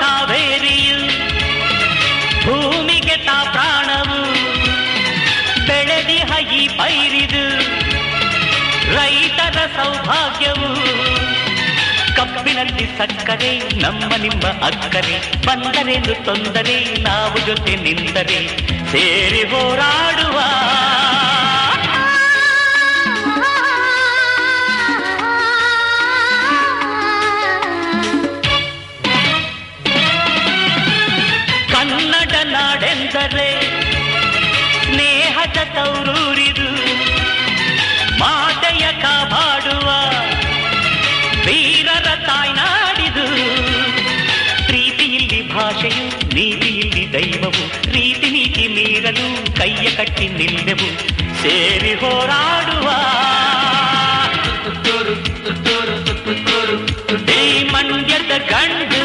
ಕಾವೇರಿಯು ಭೂಮಿಗೆ ತಾ ಪ್ರಾಣವು ಬೆಳೆದಿಹ ಈ ಪೈರಿದು ರೈತರ ಸೌಭಾಗ್ಯವು ಕಬ್ಬಿನಲ್ಲಿ ಸಕ್ಕರೆ ನಮ್ಮ ನಿಮ್ಮ ಅಕ್ಕರೆ ಬಂದರೆಂದು ತೊಂದರೆ ನಾವು ಜೊತೆ ನಿಂತರೆ ಸೇರಿ ಹೋರಾಡುವ ಕನ್ನಡ ನಾಡೆಂದರೆ ಸ್ನೇಹದ ತೌರೂರಿದು ಮಾತೆಯ ಕಾಪಾಡುವ ವೀರರ ತಾಯ್ನಾಡಿದು ಪ್ರೀತಿಯಲ್ಲಿ ಭಾಷೆಯು ನೀತಿಯಲ್ಲಿ ದೈವವು ರೀತಿ ನೀತಿ ಮೀರಲು ಕೈಯ ಕಟ್ಟಿ ನಿಲ್ಲೆವು ಸೇರಿ ಹೋರಾಡುವ ಈ ಮಂಡ್ಯದ ಗಂಡು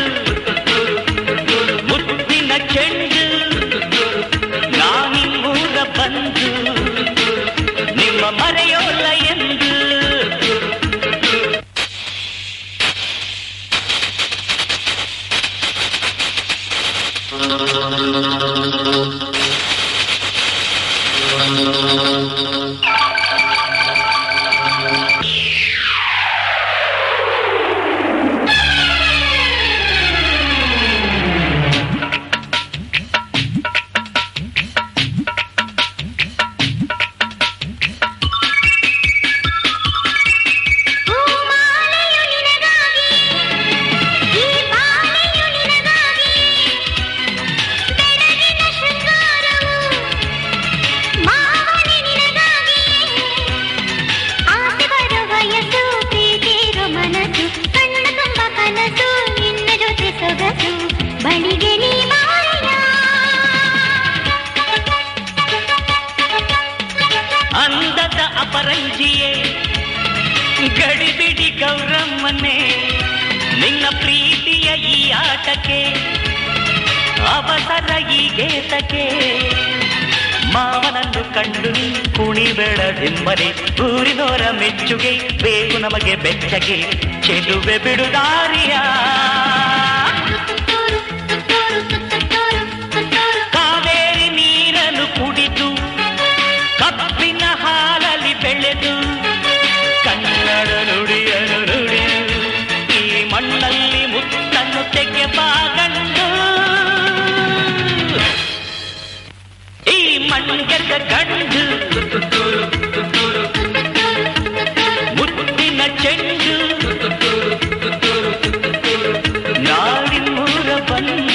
ಮುತ್ತಿನ ಚೆಂಡು ನಾನಿಮ್ಮೂರ ಬಂದು ನಿಮ್ಮ ಮರೆಯೋಲ್ಲ ಎಂದು ಹೂಮಾಲೆಯು ನಿನಗಾಗಿ ಈ ಬಾಳೆಯು ನಿನಗಾಗಿ ಬೆಳಗಿನ ಶೃಂಗಾರವು ಮಾವನೆ ನಿನಗಾಗಿ ಆಸೆ ಬರೋ ವಯಸ್ಸು ಪ್ರೀತಿರೋ ಮನಸ್ಸು ಕಣ್ಣ ತುಂಬ ಕನಸು ನಿನ್ನ ಜೊತೆ ಸೊಗಸು ಬಳಿಗೆ ನೀ ಬಾರಯ್ಯ ಅಂದದ ಅಪರಂಜಿಯೇ ಗಡಿಬಿಡಿ ಗೌರಮ್ಮನೆ ನಿನ್ನ ಪ್ರೀತಿಯ ಈ ಆಟಕ್ಕೆ ಅವಸರ ಈ ಗೇತಕ್ಕೆ ಮಾವನನ್ನು ಕಂಡು ನೀ ಕುಣಿಬೇಡದೆಂಬರೆ ಊರಿನೋರ ಮೆಚ್ಚುಗೆ ಬೇಕು ನಮಗೆ ಬೆಚ್ಚಗೆ ಚೆಲುವೆ ಬಿಡುದಾರಿಯ ಕಾವೇರಿ ನೀರನ್ನು ಕುಡಿದು ಕಬ್ಬಿನ ಹಾಲಲ್ಲಿ ಬೆಳೆದು ಕನ್ನಡ ನುಡಿಯನು ನುಡಿದು ಈ ಮಣ್ಣಲ್ಲಿ ಮುತ್ತನ್ನು ತೆಗೆಬಾಗಂಡು ಈ ಮಣ್ಗೆದ ಗಂಡು ಮುತ್ತಿನ ಚೆಂಡು ನಾಡಿನ ಮೂರ ಬಂದು